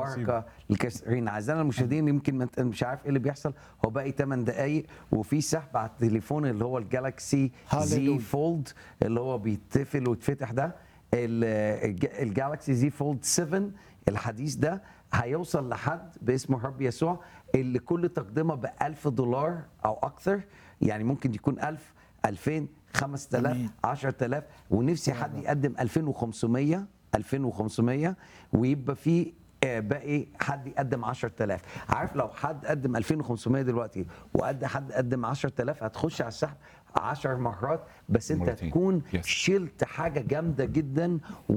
بركه للكثيرين اعزائنا المشاهدين يمكن ما انت مش عارف ايه اللي بيحصل هو باقي 8 دقائق وفي سحب على التليفون اللي هو الجالكسي زي هاليلويا. فولد اللي هو بيتقفل ويتفتح ده ال- الج- الجالكسي زي فولد 7 الحديث ده هيوصل لحد باسم الرب يسوع اللي كل تقدمه ب 1000 دولار او اكثر يعني ممكن يكون 1000 2000 5000 أمين. 10000 ونفسي حد يقدم 2500 2500 ويبقى في آه، باقي حد يقدم 10000 عارف لو حد قدم 2500 دلوقتي وقد حد قدم 10000 هتخش على السحب 10 مرات بس انت مرتين. تكون Yes. شلت حاجه جامده جدا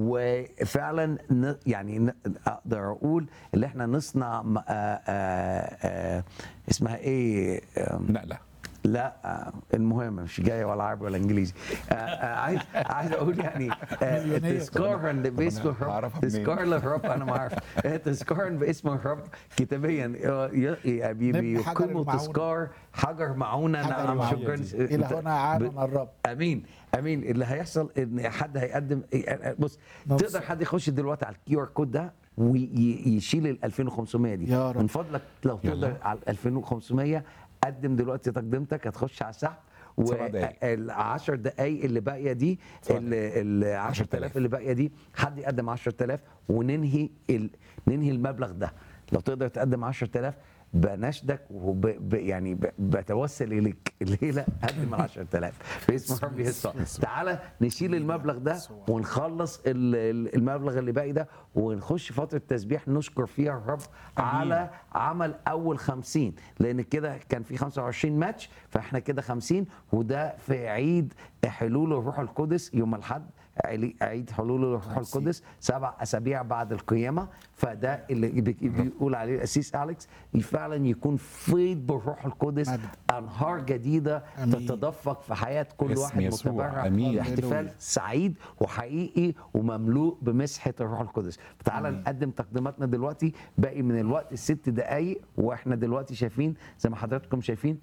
وفعلا ن- يعني ن- اقدر اقول اللي احنا نصنع م- آه، آه، آه، اسمها ايه آم، نقله لا آه، المهم مش جاي ولا عربي ولا انجليزي آه، آه، عايز عايز اقول يعني آه، مليونير. تذكارا باسم أنا الرب هعرفها منين؟ تذكار للرب انا ما اعرف آه، تذكارا باسم الرب كتابيا آه، ي- ي- بي- نبني حجر بيقيموا المعونة. تذكار حجر معونه حجر نعم المعونة. شكرا الى هنا عاننا الرب امين امين اللي هيحصل ان حد هيقدم بص نفس. تقدر حد يخش دلوقتي على الكيو ار كود ده ويشيل ال 2500 دي يا رب. من فضلك لو يلا. تقدر على ال 2500 قدم دلوقتي تقدمتك هتخش على السحب سبع دقايق. وال 10 دقايق اللي باقيه دي سبع ال 10000 اللي باقيه دي حد يقدم 10000 وننهي ال... ننهي المبلغ ده لو تقدر تقدم 10000 بنشدك وب... ب... يعني ب... بتوسل اليك الليله قدم ال 10000 باسم رب يسوع تعالى نشيل المبلغ ده ونخلص ال- ال- المبلغ اللي باقي ده ونخش فتره تسبيح نشكر فيها الرب على عمل اول 50 لان كده كان في 25 ماتش فاحنا كده 50 وده في عيد حلول الروح القدس يوم الاحد عيلي- عيد حلول الروح القدس سبع اسابيع بعد القيامه فده اللي بي- بيقول عليه الاسيس اليكس فعلا يكون فيض بالروح القدس مجد. انهار جديده أمين. تتدفق في حياه كل اسم واحد يسوع. متبرع أمين. احتفال هللويا. سعيد وحقيقي ومملوء بمسحه الروح القدس فتعالى نقدم تقديماتنا دلوقتي باقي من الوقت الست دقايق واحنا دلوقتي شايفين زي ما حضراتكم شايفين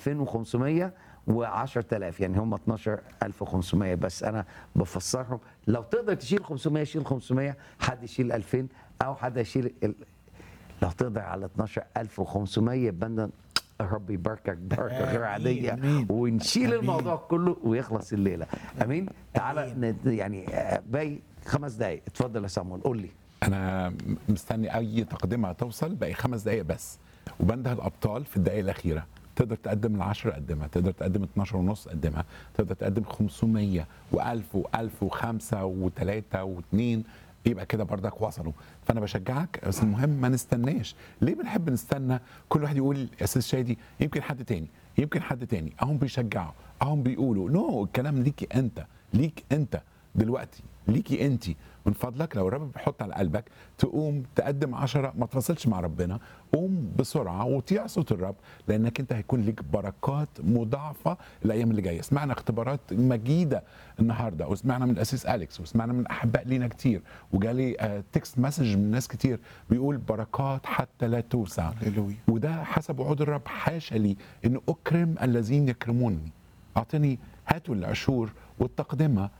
2500 و10000 يعني هم 12500 بس انا بفسرهم لو تقدر تشيل 500 شيل 500 حد يشيل 2000 او حد يشيل ال... لو تقدر على 12500 يبقى أنا الرب يباركك بركه غير آمين، عاديه آمين. ونشيل آمين. الموضوع كله ويخلص الليله امين تعالى ند- يعني آه، باقي خمس دقايق اتفضل يا صامويل قول لي انا مستني اي تقدمه توصل باقي خمس دقائق بس وبنده الابطال في الدقائق الاخيره تقدر تقدم العشرة قدمها تقدر تقدم 12 ونص قدمها تقدر تقدم 500 و1000 و1000 و5 و3 و2 يبقى كده بردك وصلوا فانا بشجعك بس المهم ما نستناش ليه بنحب نستنى كل واحد يقول يا استاذ شادي يمكن حد تاني يمكن حد تاني اهم بيشجعوا اهم بيقولوا نو no, الكلام ليكي انت ليك انت دلوقتي ليكي انت من فضلك لو الرب بيحط على قلبك تقوم تقدم عشرة ما تفصلش مع ربنا قوم بسرعة وطيع صوت الرب لأنك أنت هيكون ليك بركات مضاعفة الأيام اللي جاية سمعنا اختبارات مجيدة النهاردة وسمعنا من الأسيس أليكس وسمعنا من أحباء لينا كتير وجالي آه، تكست مسج من ناس كتير بيقول بركات حتى لا توسع هللويا. وده حسب وعود الرب حاشا لي أن أكرم الذين يكرموني أعطني هاتوا العشور والتقدمة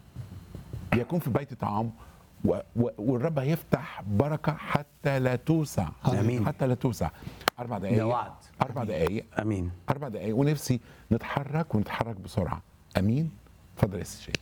يكون في بيت طعام و- و- والرب هيفتح بركه حتى لا توسع آمين. حتى لا توسع اربع دقائق ده وعد. اربع دقائق امين اربع دقائق ونفسي نتحرك ونتحرك بسرعه امين اتفضل يا استاذ شادي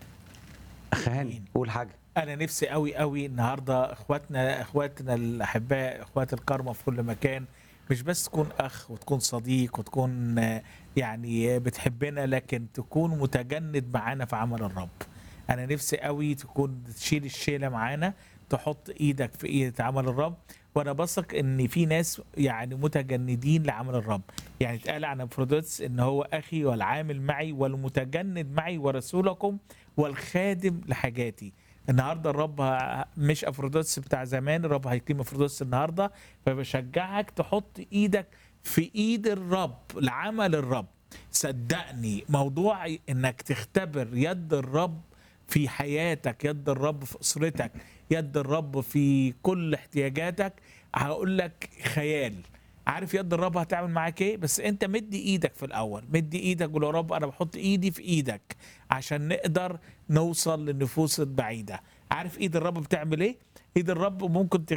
اخ هاني قول حاجه انا نفسي قوي قوي النهارده اخواتنا اخواتنا الاحباء اخوات الكرمه في كل مكان مش بس تكون اخ وتكون صديق وتكون آه، يعني بتحبنا لكن تكون متجند معانا في عمل الرب انا نفسي قوي تكون تشيل الشيله معانا تحط ايدك في ايد عمل الرب وانا بثق ان في ناس يعني متجندين لعمل الرب يعني اتقال عن افروديتس ان هو اخي والعامل معي والمتجند معي ورسولكم والخادم لحاجاتي النهارده الرب ه- مش افروديتس بتاع زمان الرب هيقيم افروديتس النهارده فبشجعك تحط ايدك في ايد الرب لعمل الرب صدقني موضوع انك تختبر يد الرب في حياتك يد الرب في اسرتك يد الرب في كل احتياجاتك هقول لك خيال عارف يد الرب هتعمل معاك ايه بس انت مدي ايدك في الاول مدي ايدك قول يا رب انا بحط ايدي في ايدك عشان نقدر نوصل للنفوس البعيده عارف ايد الرب بتعمل ايه ايد الرب ممكن